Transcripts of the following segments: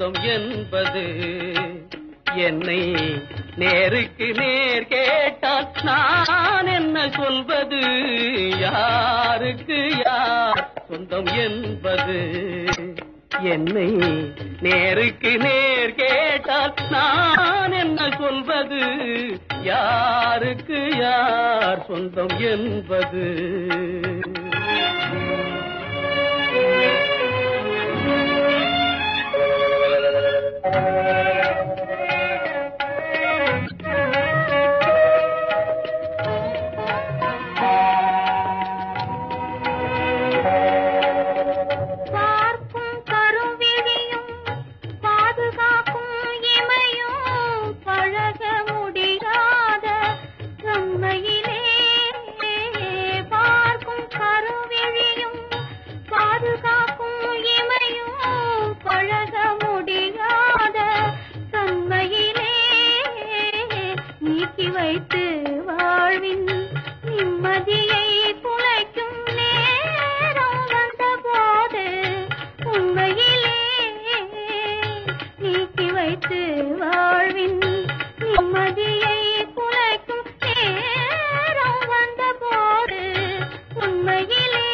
சொந்தம் என்பது என்னை நேருக்கு நேர் கேட்டால் நான் என்ன சொல்வது யாருக்கு யார் சொந்தம் என்பது என்னை நேருக்கு நேர் கேட்டால் நான் என்ன சொல்வது யாருக்கு யார் சொந்தம் என்பது பார்க்கும் கருவிழியும் பாதுகாக்கும் இமையும் பழக முடியாத தன்மையிலே பார்க்கும் கருவிழியும் பாதுகாக்கும் இமையும் பழக முடியாத தன்மையிலே நீக்கி வைத்து வாழ்வின் நிம்மதியை குலைக்கும் நேரம் வந்தபோது உண்மையிலே நீக்கி வைத்து வாழ்வின் நிம்மதியை குலைக்கும் நேரம் வந்தபோது உண்மையிலே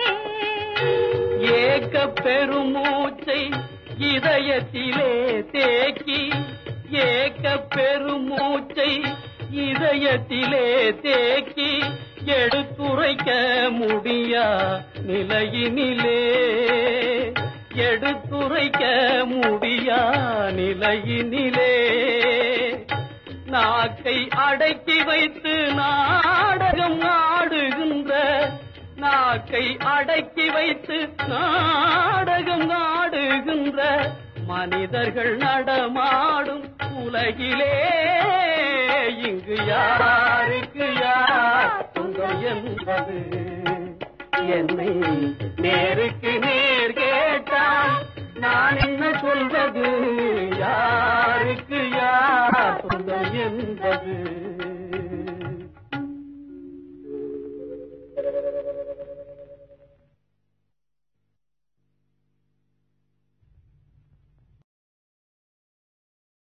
ஏக்க பெருமூச்சை இதயத்திலே தேக்கி ஏக்க பெருமூச்சை இதயத்திலே தேக்கி எடுத்துரைக்க முடியா நிலையினிலே எடுத்துரைக்க முடியா நிலையினிலே நாக்கை அடக்கி வைத்து நாடகம் ஆடுகின்ற நாக்கை அடக்கி வைத்து நாடகம் ஆடுகின்ற மனிதர்கள் நடமாடும் உலகிலே இங்கு யாருக்கு யார் சொந்தம் என்பது என்னை நேருக்கு நேர் கேட்டால் நான் என்ன சொல்வது யார்